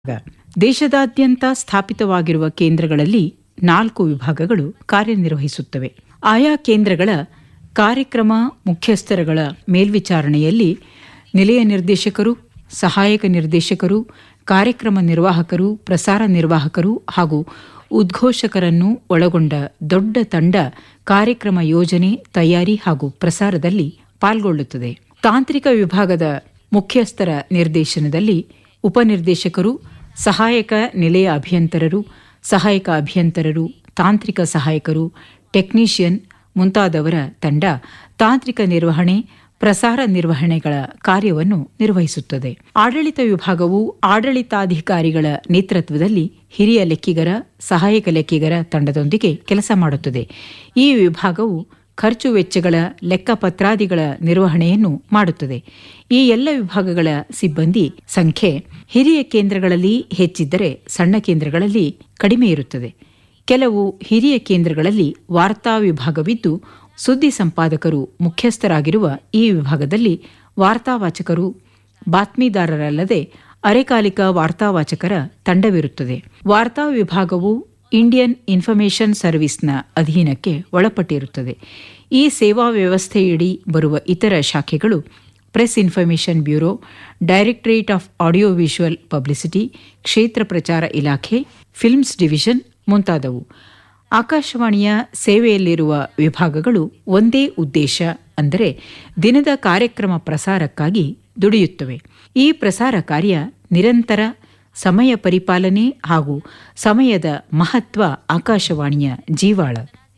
ದೇಶದಾದ್ಯಂತ ಸ್ಥಾಪಿತವಾಗಿರುವ ಕೇಂದ್ರಗಳಲ್ಲಿ ನಾಲ್ಕು ವಿಭಾಗಗಳು ಕಾರ್ಯನಿರ್ವಹಿಸುತ್ತವೆ ಆಯಾ ಕೇಂದ್ರಗಳ ಕಾರ್ಯಕ್ರಮ ಮುಖ್ಯಸ್ಥರುಗಳ ಮೇಲ್ವಿಚಾರಣೆಯಲ್ಲಿ ನಿಲಯ ನಿರ್ದೇಶಕರು ಸಹಾಯಕ ನಿರ್ದೇಶಕರು ಕಾರ್ಯಕ್ರಮ ನಿರ್ವಾಹಕರು ಪ್ರಸಾರ ನಿರ್ವಾಹಕರು ಹಾಗೂ ಉದ್ಘೋಷಕರನ್ನು ಒಳಗೊಂಡ ದೊಡ್ಡ ತಂಡ ಕಾರ್ಯಕ್ರಮ ಯೋಜನೆ ತಯಾರಿ ಹಾಗೂ ಪ್ರಸಾರದಲ್ಲಿ ಪಾಲ್ಗೊಳ್ಳುತ್ತದೆ ತಾಂತ್ರಿಕ ವಿಭಾಗದ ಮುಖ್ಯಸ್ಥರ ನಿರ್ದೇಶನದಲ್ಲಿ ಉಪನಿರ್ದೇಶಕರು ಸಹಾಯಕ ನಿಲಯ ಅಭಿಯಂತರರು ಸಹಾಯಕ ಅಭಿಯಂತರರು ತಾಂತ್ರಿಕ ಸಹಾಯಕರು ಟೆಕ್ನಿಷಿಯನ್ ಮುಂತಾದವರ ತಂಡ ತಾಂತ್ರಿಕ ನಿರ್ವಹಣೆ ಪ್ರಸಾರ ನಿರ್ವಹಣೆಗಳ ಕಾರ್ಯವನ್ನು ನಿರ್ವಹಿಸುತ್ತದೆ ಆಡಳಿತ ವಿಭಾಗವು ಆಡಳಿತಾಧಿಕಾರಿಗಳ ನೇತೃತ್ವದಲ್ಲಿ ಹಿರಿಯ ಲೆಕ್ಕಿಗರ ಸಹಾಯಕ ಲೆಕ್ಕಿಗರ ತಂಡದೊಂದಿಗೆ ಕೆಲಸ ಮಾಡುತ್ತದೆ ಈ ವಿಭಾಗವು ಖರ್ಚು ವೆಚ್ಚಗಳ ಲೆಕ್ಕಪತ್ರಾದಿಗಳ ನಿರ್ವಹಣೆಯನ್ನು ಮಾಡುತ್ತದೆ ಈ ಎಲ್ಲ ವಿಭಾಗಗಳ ಸಿಬ್ಬಂದಿ ಸಂಖ್ಯೆ ಹಿರಿಯ ಕೇಂದ್ರಗಳಲ್ಲಿ ಹೆಚ್ಚಿದ್ದರೆ ಸಣ್ಣ ಕೇಂದ್ರಗಳಲ್ಲಿ ಕಡಿಮೆ ಇರುತ್ತದೆ ಕೆಲವು ಹಿರಿಯ ಕೇಂದ್ರಗಳಲ್ಲಿ ವಾರ್ತಾ ವಿಭಾಗವಿದ್ದು ಸುದ್ದಿ ಸಂಪಾದಕರು ಮುಖ್ಯಸ್ಥರಾಗಿರುವ ಈ ವಿಭಾಗದಲ್ಲಿ ವಾರ್ತಾವಾಚಕರು ಬಾತ್ಮೀದಾರರಲ್ಲದೆ ಅರೆಕಾಲಿಕ ವಾರ್ತಾವಾಚಕರ ತಂಡವಿರುತ್ತದೆ ವಾರ್ತಾ ವಿಭಾಗವು ಇಂಡಿಯನ್ ಇನ್ಫಾರ್ಮೇಷನ್ ಸರ್ವಿಸ್ನ ಅಧೀನಕ್ಕೆ ಒಳಪಟ್ಟಿರುತ್ತದೆ ಈ ಸೇವಾ ವ್ಯವಸ್ಥೆಯಡಿ ಬರುವ ಇತರ ಶಾಖೆಗಳು press information bureau directorate of audio visual publicity ಕ್ಷೇತ್ರ ಪ್ರಚಾರ ಇಲಾಖೆ ಫಿಲ್ಮ್ಸ್ ಡಿವಿಷನ್ ಮುಂತಾದವು ಆಕಾಶವಾಣಿಯ ಸೇವೆಯಲ್ಲಿರುವ ವಿಭಾಗಗಳು ಒಂದೇ ಉದ್ದೇಶ ಅಂದರೆ ದಿನದ ಕಾರ್ಯಕ್ರಮ ಪ್ರಸಾರಕ್ಕಾಗಿ ದುಡಿಯುತ್ತವೆ ಈ ಪ್ರಸಾರ ಕಾರ್ಯ ನಿರಂತರ ಸಮಯ ಪರಿಪಾಲನೆ ಹಾಗೂ ಸಮಯದ ಮಹತ್ವ ಆಕಾಶವಾಣಿಯ ಜೀವಾಳ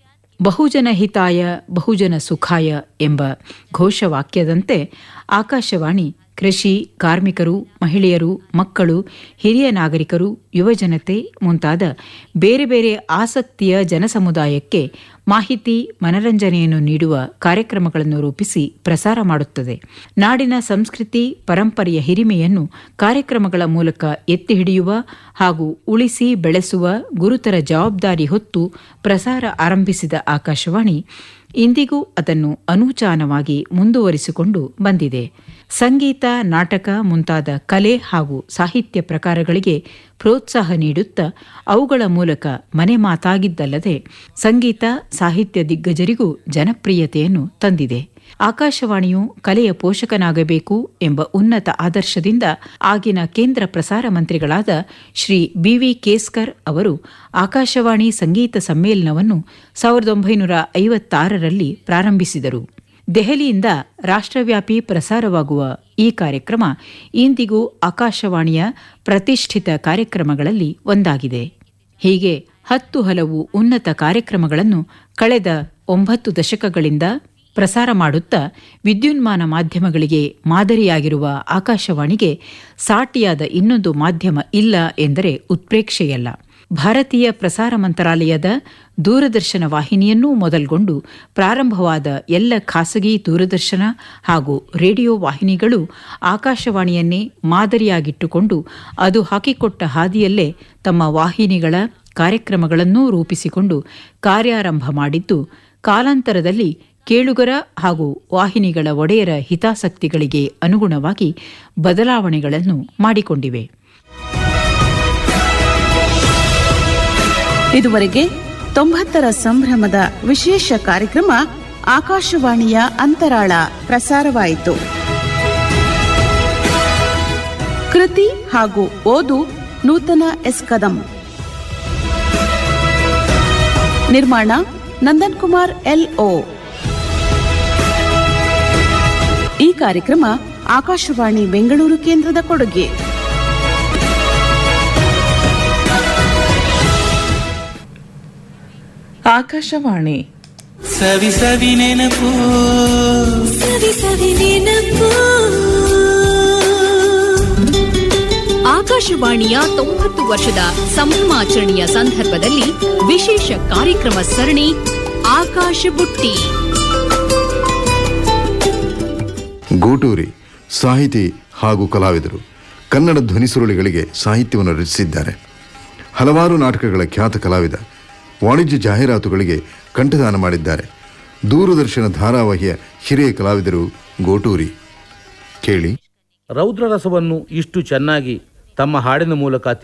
ಬಹುಜನ ಹಿತಾಯ ಬಹುಜನ ಸುಖಾಯ ಎಂಬ ಘೋಷವಾಕ್ಯದಂತೆ ಆಕಾಶವಾಣಿ ಕೃಷಿ ಕಾರ್ಮಿಕರು ಮಹಿಳೆಯರು ಮಕ್ಕಳು ಹಿರಿಯ ನಾಗರಿಕರು ಯುವಜನತೆ ಮುಂತಾದ ಬೇರೆ ಬೇರೆ ಆಸಕ್ತಿಯ ಜನಸಮುದಾಯಕ್ಕೆ ಮಾಹಿತಿ ಮನರಂಜನೆಯನ್ನು ನೀಡುವ ಕಾರ್ಯಕ್ರಮಗಳನ್ನು ರೂಪಿಸಿ ಪ್ರಸಾರ ಮಾಡುತ್ತದೆ ನಾಡಿನ ಸಂಸ್ಕೃತಿ ಪರಂಪರೆಯ ಹಿರಿಮೆಯನ್ನು ಕಾರ್ಯಕ್ರಮಗಳ ಮೂಲಕ ಎತ್ತಿ ಹಿಡಿಯುವ ಹಾಗೂ ಉಳಿಸಿ ಬೆಳೆಸುವ ಗುರುತರ ಜವಾಬ್ದಾರಿ ಹೊತ್ತು ಪ್ರಸಾರ ಆರಂಭಿಸಿದ ಆಕಾಶವಾಣಿ ಇಂದಿಗೂ ಅದನ್ನು ಅನೂಚಾನವಾಗಿ ಮುಂದುವರಿಸಿಕೊಂಡು ಬಂದಿದೆ ಸಂಗೀತ ನಾಟಕ ಮುಂತಾದ ಕಲೆ ಹಾಗೂ ಸಾಹಿತ್ಯ ಪ್ರಕಾರಗಳಿಗೆ ಪ್ರೋತ್ಸಾಹ ನೀಡುತ್ತಾ ಅವುಗಳ ಮೂಲಕ ಮನೆ ಮಾತಾಗಿದ್ದಲ್ಲದೆ ಸಂಗೀತ ಸಾಹಿತ್ಯ ದಿಗ್ಗಜರಿಗೂ ಜನಪ್ರಿಯತೆಯನ್ನು ತಂದಿದೆ ಆಕಾಶವಾಣಿಯು ಕಲೆಯ ಪೋಷಕನಾಗಬೇಕು ಎಂಬ ಉನ್ನತ ಆದರ್ಶದಿಂದ ಆಗಿನ ಕೇಂದ್ರ ಪ್ರಸಾರ ಮಂತ್ರಿಗಳಾದ ಶ್ರೀ ಬಿವಿ ಕೇಸ್ಕರ್ ಅವರು ಆಕಾಶವಾಣಿ ಸಂಗೀತ ಸಮ್ಮೇಳನವನ್ನು ಸಾವಿರದ ಒಂಬೈನೂರ ಐವತ್ತಾರರಲ್ಲಿ ಪ್ರಾರಂಭಿಸಿದರು ದೆಹಲಿಯಿಂದ ರಾಷ್ಟ್ರವ್ಯಾಪಿ ಪ್ರಸಾರವಾಗುವ ಈ ಕಾರ್ಯಕ್ರಮ ಇಂದಿಗೂ ಆಕಾಶವಾಣಿಯ ಪ್ರತಿಷ್ಠಿತ ಕಾರ್ಯಕ್ರಮಗಳಲ್ಲಿ ಒಂದಾಗಿದೆ ಹೀಗೆ ಹತ್ತು ಹಲವು ಉನ್ನತ ಕಾರ್ಯಕ್ರಮಗಳನ್ನು ಕಳೆದ ಒಂಬತ್ತು ದಶಕಗಳಿಂದ ಪ್ರಸಾರ ಮಾಡುತ್ತಾ ವಿದ್ಯುನ್ಮಾನ ಮಾಧ್ಯಮಗಳಿಗೆ ಮಾದರಿಯಾಗಿರುವ ಆಕಾಶವಾಣಿಗೆ ಸಾಟಿಯಾದ ಇನ್ನೊಂದು ಮಾಧ್ಯಮ ಇಲ್ಲ ಎಂದರೆ ಉತ್ಪ್ರೇಕ್ಷೆಯಲ್ಲ ಭಾರತೀಯ ಪ್ರಸಾರ ಮಂತ್ರಾಲಯದ ದೂರದರ್ಶನ ವಾಹಿನಿಯನ್ನೂ ಮೊದಲ್ಗೊಂಡು ಪ್ರಾರಂಭವಾದ ಎಲ್ಲ ಖಾಸಗಿ ದೂರದರ್ಶನ ಹಾಗೂ ರೇಡಿಯೋ ವಾಹಿನಿಗಳು ಆಕಾಶವಾಣಿಯನ್ನೇ ಮಾದರಿಯಾಗಿಟ್ಟುಕೊಂಡು ಅದು ಹಾಕಿಕೊಟ್ಟ ಹಾದಿಯಲ್ಲೇ ತಮ್ಮ ವಾಹಿನಿಗಳ ಕಾರ್ಯಕ್ರಮಗಳನ್ನೂ ರೂಪಿಸಿಕೊಂಡು ಕಾರ್ಯಾರಂಭ ಮಾಡಿದ್ದು ಕಾಲಾಂತರದಲ್ಲಿ ಕೇಳುಗರ ಹಾಗೂ ವಾಹಿನಿಗಳ ಒಡೆಯರ ಹಿತಾಸಕ್ತಿಗಳಿಗೆ ಅನುಗುಣವಾಗಿ ಬದಲಾವಣೆಗಳನ್ನು ಮಾಡಿಕೊಂಡಿವೆ ಇದುವರೆಗೆ ತೊಂಬತ್ತರ ಸಂಭ್ರಮದ ವಿಶೇಷ ಕಾರ್ಯಕ್ರಮ ಆಕಾಶವಾಣಿಯ ಅಂತರಾಳ ಪ್ರಸಾರವಾಯಿತು ಕೃತಿ ಹಾಗೂ ಓದು ನೂತನ ಎಸ್ ಕದಂ ನಿರ್ಮಾಣ ನಂದನ್ ಕುಮಾರ್ ಎಲ್ಒ ಈ ಕಾರ್ಯಕ್ರಮ ಆಕಾಶವಾಣಿ ಬೆಂಗಳೂರು ಕೇಂದ್ರದ ಕೊಡುಗೆ ಆಕಾಶವಾಣಿ ಸವಿ ಸವಿ ನೆನಪು ಸವಿ ಸವಿ ನೆನಪು ಆಕಾಶವಾಣಿಯ ತೊಂಬತ್ತು ವರ್ಷದ ಸಂಭ್ರಮಾಚರಣೆಯ ಸಂದರ್ಭದಲ್ಲಿ ವಿಶೇಷ ಕಾರ್ಯಕ್ರಮ ಸರಣಿ ಆಕಾಶ ಬುಟ್ಟಿ ಗೂಟೂರಿ ಸಾಹಿತಿ ಹಾಗೂ ಕಲಾವಿದರು ಕನ್ನಡ ಧ್ವನಿಸುರುಳಿಗಳಿಗೆ ಸಾಹಿತ್ಯವನ್ನು ರಚಿಸಿದ್ದಾರೆ ಹಲವಾರು ನಾಟಕಗಳ ಖ್ಯಾತ ಕಲಾವಿದ ವಾಣಿಜ್ಯ ಜಾಹೀರಾತುಗಳಿಗೆ ಕಂಠದಾನ ಮಾಡಿದ್ದಾರೆ ದೂರದರ್ಶನ ಧಾರಾವಾಹಿಯ ಹಿರಿಯ ಕಲಾವಿದರು ಗೋಟೂರಿ ಕೇಳಿ ರೌದ್ರರಸವನ್ನು ಇಷ್ಟು ಚೆನ್ನಾಗಿ ತಮ್ಮ ಹಾಡಿನ ಮೂಲಕ